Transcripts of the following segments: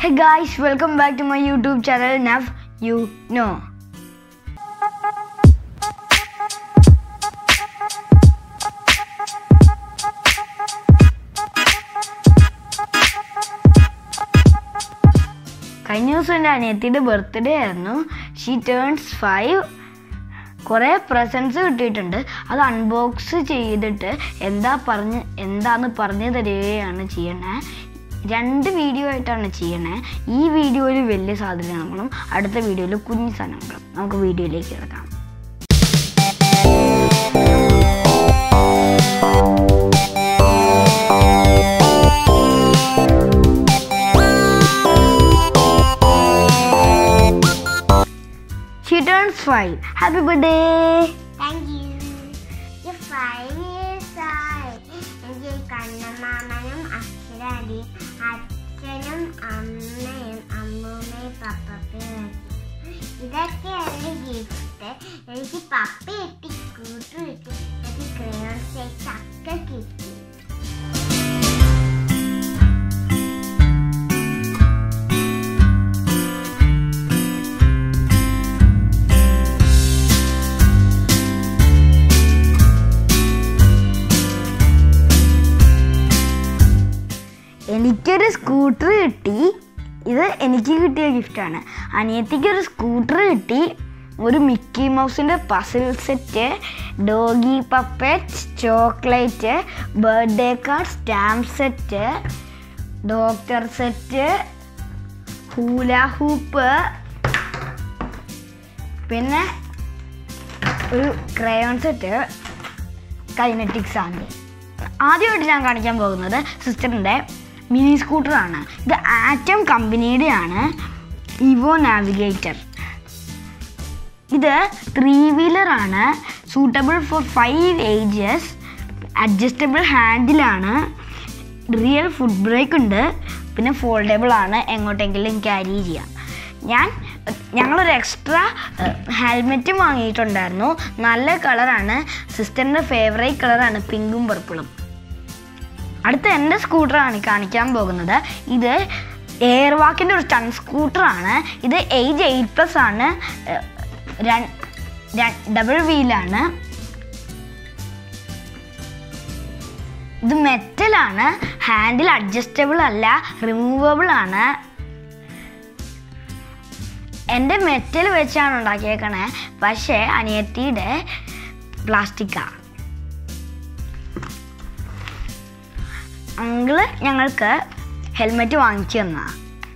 Hey guys, welcome back to my YouTube channel Nav You Know. കഴിഞ്ഞ ദിവസം എൻ്റെ അനിയത്തിയുടെ ബർത്ത്ഡേ ആയിരുന്നു ഷീ ടേൺസ് ഫൈവ് കുറേ പ്രസൻസ് കിട്ടിയിട്ടുണ്ട് അത് അൺബോക്സ് ചെയ്തിട്ട് എന്താ പറഞ്ഞ് എന്താന്ന് പറഞ്ഞു തരികയാണ് ചെയ്യണേ രണ്ട് വീഡിയോ ആയിട്ടാണ് ചെയ്യണേ ഈ വീഡിയോയിൽ വലിയ സാധനങ്ങളും അടുത്ത വീഡിയോയിൽ കുഞ്ഞു സാധനങ്ങളും നമുക്ക് വീഡിയോയിലേക്ക് കിടക്കാം She turns five. Happy birthday! Thank you. You're five years old. എനിക്ക് കണ്ണമാമനും അക്ഷരാടി അച്ഛനും അമ്മയും അമ്മൂമ്മയും പപ്പയും ഇതൊക്കെയാണ് ഗിഫ്റ്റ് എനിക്ക് പപ്പ കിട്ടി കൂട്ടു കിട്ടി എനിക്ക് ക്രയോൺ സൈസ് ഒക്കെ കിട്ടി എനിക്കൊരു സ്കൂട്ടർ കിട്ടി ഇത് എനിക്ക് കിട്ടിയ ഗിഫ്റ്റാണ് അനിയത്തിക്കൊരു സ്കൂട്ടർ കിട്ടി ഒരു മിക്കി മൗസിൻ്റെ puzzle set doggy puppet chocolate birthday card stamp set doctor set hula hoop പിന്നെ ഒരു ക്രയോൺ സെറ്റ് കൈനറ്റിക്സ് ആണ് ആദ്യമായിട്ട് ഞാൻ കാണിക്കാൻ പോകുന്നത് സിസ്റ്ററിൻ്റെ മിനി സ്കൂട്ടറാണ് ഇത് ആറ്റം കമ്പനിയുടെയാണ് ഇവോ നാവിഗേറ്റർ ഇത് ത്രീ വീലറാണ് suitable for five ages adjustable ഹാൻഡിലാണ് റിയൽ ഫുഡ് ബ്രേക്ക് ഉണ്ട് പിന്നെ ഫോൾഡബിൾ ആണ് എങ്ങോട്ടെങ്കിലും ക്യാരി ചെയ്യാം ഞാൻ ഞങ്ങളൊരു എക്സ്ട്രാ ഹെൽമെറ്റും വാങ്ങിയിട്ടുണ്ടായിരുന്നു നല്ല കളറാണ് സിസ്റ്ററിൻ്റെ ഫേവറേറ്റ് കളറാണ് പിങ്കും പർപ്പിളും അടുത്ത എൻ്റെ സ്കൂട്ടറാണ് കാണിക്കാൻ പോകുന്നത് ഇത് എയർ വാക്കിൻ്റെ ഒരു ടൺ സ്കൂട്ടറാണ് ഇത് ഏജ് എയ്റ്റ് പ്ലസ് ആണ് ഡബിൾ വീലാണ് ഇത് മെറ്റലാണ് ഹാൻഡിൽ അഡ്ജസ്റ്റബിൾ അല്ല റിമൂവബിൾ ആണ് എൻ്റെ മെറ്റൽ വെച്ചാണ് ഉണ്ടാക്കിയേക്കണേ പക്ഷേ അനിയത്തിയുടെ പ്ലാസ്റ്റിക്കാണ് അങ്കിള് ഞങ്ങൾക്ക് ഹെൽമെറ്റ് വാങ്ങിച്ചു തന്നാ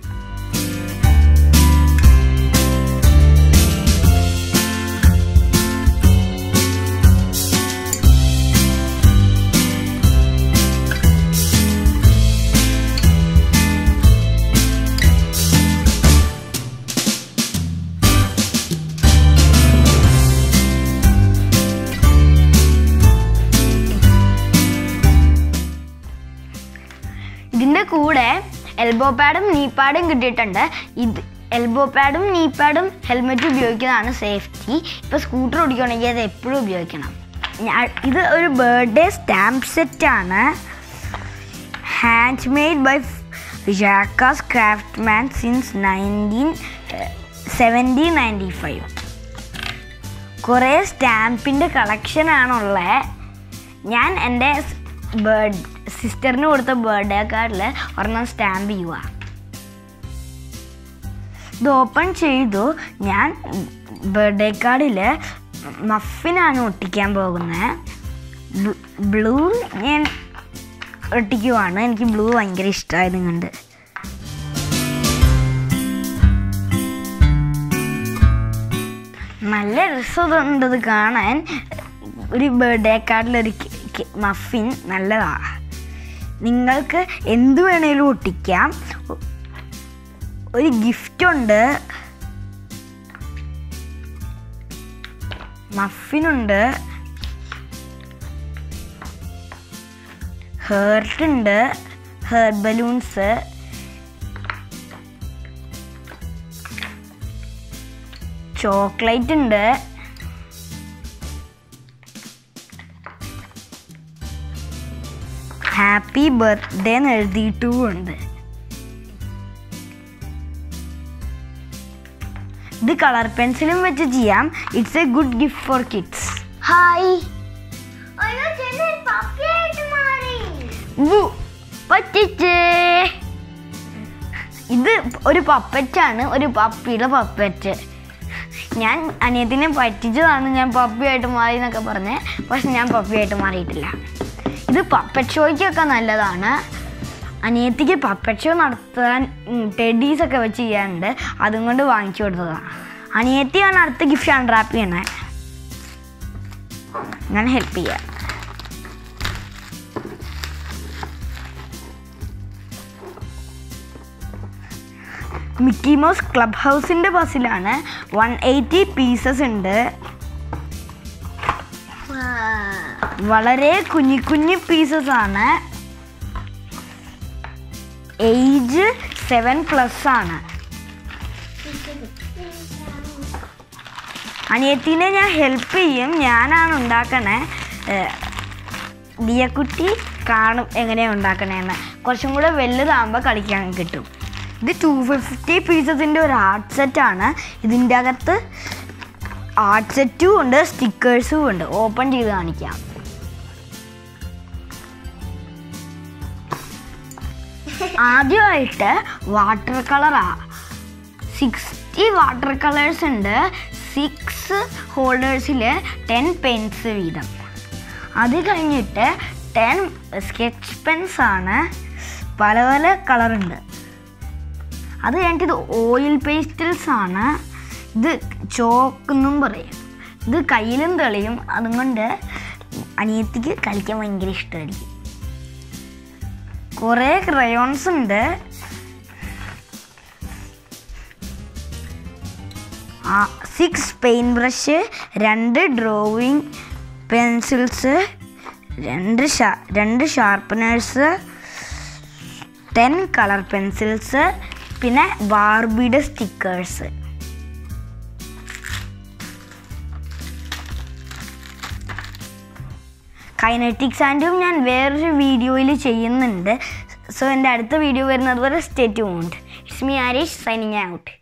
ഇതിൻ്റെ കൂടെ എൽബോ പാഡും നീ പാഡും കിട്ടിയിട്ടുണ്ട് ഇത് എൽബോ പാഡും നീ പാഡും ഹെൽമെറ്റ് ഉപയോഗിക്കുന്നതാണ് സേഫ്റ്റി ഇപ്പോൾ സ്കൂട്ടർ ഓടിക്കുകയാണെങ്കിൽ അത് എപ്പോഴും ഉപയോഗിക്കണം ഞാൻ ഇത് ഒരു ബർത്ത്ഡേ സ്റ്റാമ്പ് സെറ്റാണ് hand made by Jacks craft man since nineteen seventeen ninety five കുറേ സ്റ്റാമ്പിൻ്റെ കളക്ഷനാണുള്ളത് ഞാൻ എൻ്റെ ബേർഡ് സിസ്റ്ററിന് കൊടുത്ത ബർത്ത്ഡേ കാർഡിൽ ഒരെണ്ണം സ്റ്റാമ്പ് ചെയ്യുക ഇത് ഓപ്പൺ ചെയ്തു ഞാൻ ബർത്ത്ഡേ കാർഡിൽ മഫിനാണ് ഒട്ടിക്കാൻ പോകുന്നത് ബ്ലൂ ഞാൻ ഒട്ടിക്കുവാണ് എനിക്ക് ബ്ലൂ ഭയങ്കര ഇഷ്ടമായത് കണ്ട് നല്ല രസമുണ്ട് ഇത് കാണാൻ ഒരു ബർത്ത്ഡേ കാർഡിലൊരു മഫിൻ നല്ലതാണ് നിങ്ങൾക്ക് എന്ത് വേണേലും ഒട്ടിക്കാം ഒരു ഗിഫ്റ്റ് ഉണ്ട് മഫിനുണ്ട് ഹേർട്ട് ഉണ്ട് ഹെയർ ബലൂൺസ് ചോക്ലേറ്റ് ഉണ്ട് ഹാപ്പി ബർത്ത്ഡേ എന്ന് എഴുതിയിട്ടുമുണ്ട് ഇത് കളർ പെൻസിലും വെച്ച് ചെയ്യാം it's a good gift for kids hi അയ്യോ ചെന്നൈ പപ്പിയായിട്ട് മാറി പറ്റിച്ചേ ഇത് ഒരു പപ്പറ്റാണ് ഒരു പപ്പിയുടെ പപ്പറ്റ് ഞാൻ അനിയത്തിനെ പറ്റിച്ചതാണ് ഞാൻ പപ്പിയായിട്ട് മാറി എന്നൊക്കെ പറഞ്ഞ് പക്ഷെ ഞാൻ പപ്പിയായിട്ട് മാറിയിട്ടില്ല ഇത് പപ്പറ്റ് ഷോയ്ക്കൊക്കെ നല്ലതാണ് അനിയത്തിക്ക് പപ്പറ്റ് ഷോ നടത്താൻ ടെഡീസ് ഒക്കെ വെച്ച് ചെയ്യാനുണ്ട് അതും കൊണ്ട് വാങ്ങിച്ചു കൊടുത്തതാണ് അനിയത്തിയാണ് അടുത്ത ഗിഫ്റ്റ് അൺറാപ്പ് ചെയ്യണേ ഞാൻ ഹെൽപ്പ് ചെയ്യാം മിക്കി മൗസ് ക്ലബ് ഹൗസിൻ്റെ ബസ്സിലാണ് വൺ എയ്റ്റി പീസസ് ഉണ്ട് വളരെ കുഞ്ഞു കുഞ്ഞു പീസസ് ആണ് ഏജ് സെവൻ പ്ലസ് ആണ് അനിയത്തിനെ ഞാൻ ഹെൽപ്പ് ചെയ്യും ഞാനാണ് ഉണ്ടാക്കണേ ഏഹ്, ദിയക്കുട്ടി കാണും എങ്ങനെയാണ് ഉണ്ടാക്കണേന്ന് കുറച്ചും കൂടെ വലുതാകുമ്പോൾ കളിക്കാൻ കിട്ടും ഇത് ടു ഫിഫ്റ്റി പീസസിൻ്റെ ഒരു ആർട്ട് സെറ്റാണ് ഇതിൻ്റെ അകത്ത് ആർട്ട് സെറ്റും ഉണ്ട് സ്റ്റിക്കേഴ്സും ഉണ്ട് ഓപ്പൺ ചെയ്ത് കാണിക്കാം ആദ്യമായിട്ട് വാട്ടർ കളറാ സിക്സ്റ്റി വാട്ടർ കളേഴ്സ് ഉണ്ട് സിക്സ് ഹോൾഡേഴ്സിൽ ടെൻ പെൻസ് വീതം അത് കഴിഞ്ഞിട്ട് ടെൻ സ്കെച്ച് പെൻസ് ആണ് പല പല കളറുണ്ട് അത് കഴിഞ്ഞിട്ട് ഇത് ഓയിൽ പേസ്റ്റൽസ് ആണ് ഇത് ചോക്ക് എന്നും പറയും ഇത് കയ്യിലും തെളിയും അതുകൊണ്ട് അനിയത്തിക്ക് കളിക്കാൻ ഭയങ്കര ഇഷ്ടമായിരിക്കും കുറേ ക്രയോൺസ് ഉണ്ട് സിക്സ് പെയിൻറ് ബ്രഷ് രണ്ട് ഡ്രോയിങ് പെൻസിൽസ് രണ്ട് ഷാ രണ്ട് ഷാർപ്പനേഴ്സ് ടെൻ കളർ പെൻസിൽസ് പിന്നെ ബാർബിയുടെ സ്റ്റിക്കേഴ്സ് കൈനറ്റിക് സാൻഡും ഞാൻ വേറൊരു വീഡിയോയിൽ ചെയ്യുന്നുണ്ട് സോ എൻ്റെ അടുത്ത വീഡിയോ വരുന്നത് വരെ stay tuned it's me Arish signing out